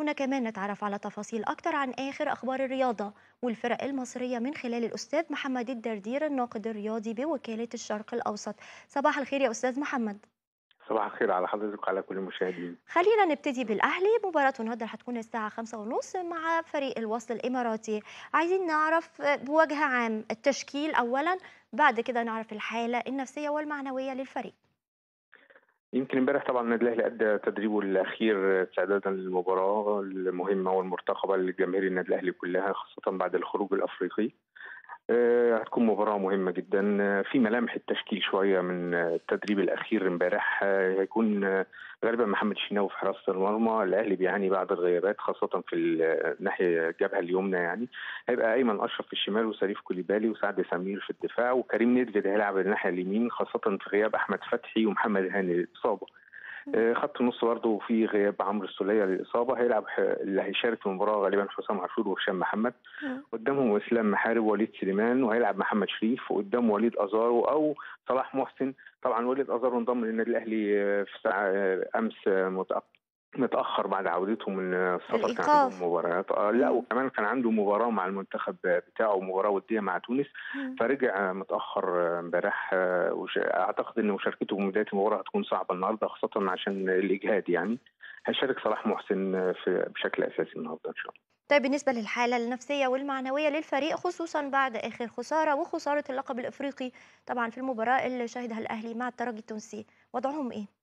خلونا كمان نتعرف على تفاصيل أكتر عن آخر أخبار الرياضة والفرق المصرية من خلال الأستاذ محمد الدردير الناقد الرياضي بوكالة الشرق الأوسط صباح الخير يا أستاذ محمد صباح الخير على حضرتك وعلى كل المشاهدين خلينا نبتدي بالأهلي مباراة النهارده هتكون الساعة خمسة ونص مع فريق الوصل الإماراتي عايزين نعرف بوجه عام التشكيل أولا بعد كده نعرف الحالة النفسية والمعنوية للفريق يمكن امبارح طبعا النادي الاهلي ادى تدريبه الاخير استعدادا للمباراه المهمه والمرتقبه لجماهير النادي الاهلي كلها خاصه بعد الخروج الافريقي آه، هتكون مباراة مهمة جدا آه، في ملامح التشكيل شوية من آه، التدريب الأخير امبارح آه، هيكون آه، غالبا محمد الشناوي في حراسة المرمى الأهلي بيعاني بعض الغيابات خاصة في الناحية الجبهة اليمنى يعني هيبقى أيمن أشرف في الشمال وشريف كوليبالي وسعد سمير في الدفاع وكريم نيدفيد هيلعب الناحية اليمين خاصة في غياب أحمد فتحي ومحمد هاني للإصابة آه، خط النص برضه في غياب عمرو السوليه للاصابه هيلعب ح- اللي هيشارك في المباراه غالبا حسام عاشور وهشام محمد قدامهم اسلام محارب ووليد سليمان وهيلعب محمد شريف وقدام وليد ازارو او صلاح محسن طبعا وليد ازارو انضم للنادي الاهلي آه، في ساعه آه، امس آه، متأ- متاخر بعد عودته من آه، السفر كان الإيقاف. عنده مباريات آه، لا مم. وكمان كان عنده مباراه مع المنتخب بتاعه مباراه وديه مع تونس مم. فرجع آه، متاخر آه، امبارح آه، وش- اعتقد ان مشاركته من بدايه المباراه هتكون صعبه النهارده خاصه عشان الاجهاد يعني هيشارك صلاح محسن آه، في بشكل اساسي النهارده ان شاء الله طيب بالنسبة للحالة النفسية والمعنوية للفريق خصوصا بعد آخر خسارة وخسارة اللقب الإفريقي طبعا في المباراة اللي شهدها الأهلي مع الترجي التونسي وضعهم إيه؟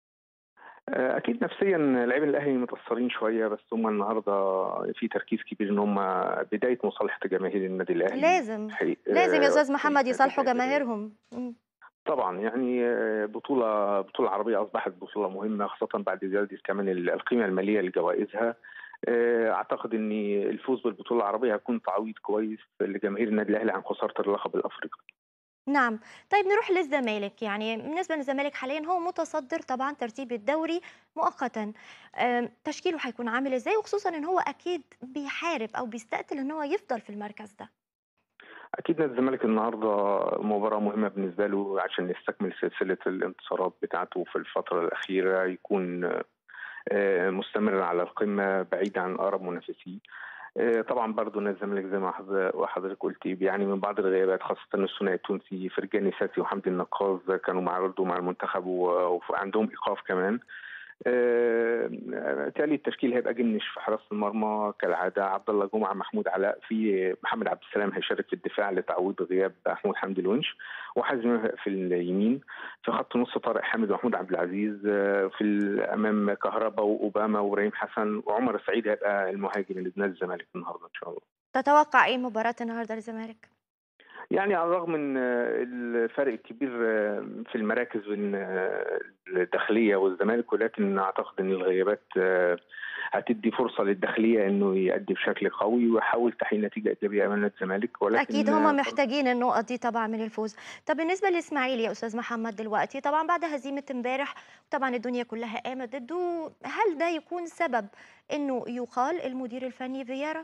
آه، اكيد نفسيا لاعبين الاهلي متاثرين شويه بس هم النهارده في تركيز كبير ان هم بدايه مصالحه جماهير النادي الاهلي لازم حقيقي- لازم يا آه، أستاذ محمد في- يصالحوا في- جماهيرهم مم. طبعا يعني آه، بطولة بطولة عربية أصبحت بطولة مهمة خاصة بعد زيادة كمان ال- القيمة المالية لجوائزها آه، أعتقد أن الفوز بالبطولة العربية هيكون تعويض كويس لجماهير النادي الأهلي عن خسارة اللقب الأفريقي نعم طيب نروح للزمالك يعني بالنسبة للزمالك حاليا هو متصدر طبعا ترتيب الدوري مؤقتا أم، تشكيله هيكون عامل ازاي وخصوصا ان هو اكيد بيحارب او بيستقتل ان هو يفضل في المركز ده أكيد نادي الزمالك النهاردة مباراة مهمة بالنسبة له عشان يستكمل سلسلة الانتصارات بتاعته في الفترة الأخيرة يكون آه، مستمر على القمة بعيد عن أقرب منافسيه آه، طبعا برضو نادي الزمالك زي ما حض- وحضرتك قلتي بيعاني من بعض الغيابات خاصة الثنائي التونسي فرجاني ساسي وحمدي النقاز كانوا مع برضو مع المنتخب و- وعندهم إيقاف كمان آه، بالتالي التشكيل هيبقى جنش في حراسه المرمى كالعاده عبد الله جمعه محمود علاء في محمد عبد السلام هيشارك في الدفاع لتعويض غياب محمود حمدي الونش وحازم في اليمين في خط نص طارق حامد ومحمود عبد العزيز آه، في الامام كهربا واوباما وابراهيم حسن وعمر السعيد هيبقى المهاجم اللي نادي الزمالك النهارده ان شاء الله تتوقع ايه مباراة النهارده للزمالك يعني على الرغم من آه، الفرق الكبير آه، في المراكز بين آه، الداخليه والزمالك ولكن اعتقد ان الغيابات آه، هتدي فرصه للداخليه انه يأدي بشكل قوي ويحاول تحقيق نتيجه ايجابيه امام نادي الزمالك ولكن اكيد آه، هم محتاجين النقط دي طبعا من الفوز طب بالنسبة للاسماعيلي يا استاذ محمد دلوقتي طبعا بعد هزيمة امبارح طبعا الدنيا كلها قامت ضده هل ده يكون سبب انه يقال المدير الفني فييرا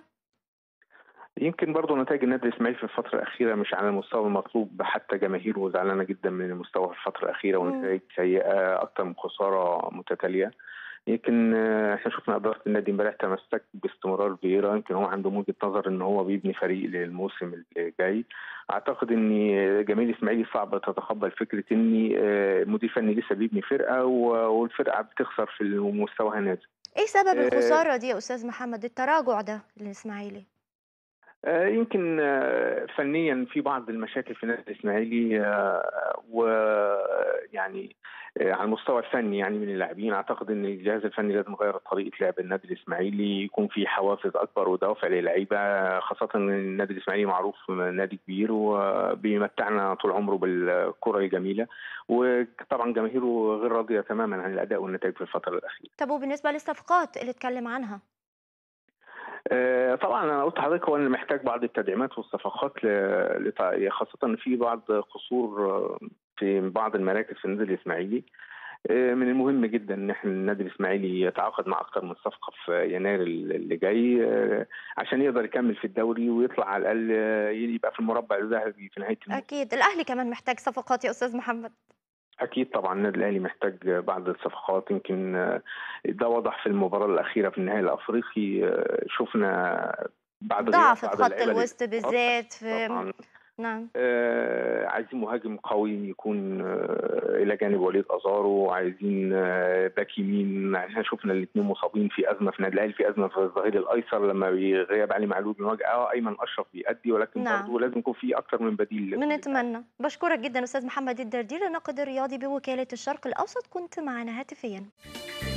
يمكن برضه نتائج النادي الاسماعيلي في الفتره الاخيره مش على المستوى المطلوب حتى جماهيره زعلانه جدا من المستوى في الفتره الاخيره مم. ونتائج سيئه اكثر من خساره متتاليه يمكن آه، احنا شفنا اداره النادي امبارح تمسك باستمرار فييرا يمكن هو عنده وجهه نظر ان هو بيبني فريق للموسم اللي جاي اعتقد ان جماهير الاسماعيلي صعب تتقبل فكره ان آه، مدير فني لسه بيبني فرقه و- والفرقه بتخسر في مستواها نازل ايه سبب آه، الخسارة دي يا استاذ محمد التراجع ده للاسماعيلي آه، يمكن آه، فنيا في بعض المشاكل في النادي الاسماعيلي ويعني على المستوى الفني يعني من اللاعبين اعتقد ان الجهاز الفني لازم يغير طريقه لعب النادي الاسماعيلي يكون في حوافز اكبر ودوافع للعيبه خاصه ان النادي الاسماعيلي معروف نادي كبير وبيمتعنا طول عمره بالكره الجميله وطبعا جماهيره غير راضيه تماما عن الاداء والنتائج في الفتره الاخيره طب وبالنسبة للصفقات اللي اتكلم عنها آه، طبعا انا قلت لحضرتك هو اللي محتاج بعض التدعيمات والصفقات ل- لت- خاصه ان في بعض قصور آه، في بعض المراكز في النادي الاسماعيلي آه، من المهم جدا ان احنا النادي الاسماعيلي يتعاقد مع اكثر من صفقه في يناير اللي جاي آه، عشان يقدر يكمل في الدوري ويطلع على الاقل آه، يبقى في المربع الذهبي في نهايه الموسم اكيد الاهلي كمان محتاج صفقات يا استاذ محمد اكيد طبعا النادي الاهلي محتاج بعض الصفقات يمكن آه، ده وضح في المباراه الاخيره في النهائي الافريقي آه، شفنا بعد غياب ضعف في بعض خط اللعيبه الوسط للإصابات. بالذات في طبعا نعم آه، عايزين مهاجم قوي يكون آه، الى جانب وليد ازارو عايزين آه، باك يمين احنا شفنا الاثنين مصابين في ازمه في النادي الاهلي في ازمه في الظهير الايسر لما بيغيب علي معلول بنواجه اه ايمن اشرف بيأدي ولكن نعم. برضه لازم يكون في اكتر من بديل لكل لاعب. بنتمنى بشكرك جدا استاذ محمد الدردير الناقد الرياضي بوكاله الشرق الاوسط كنت معنا هاتفيا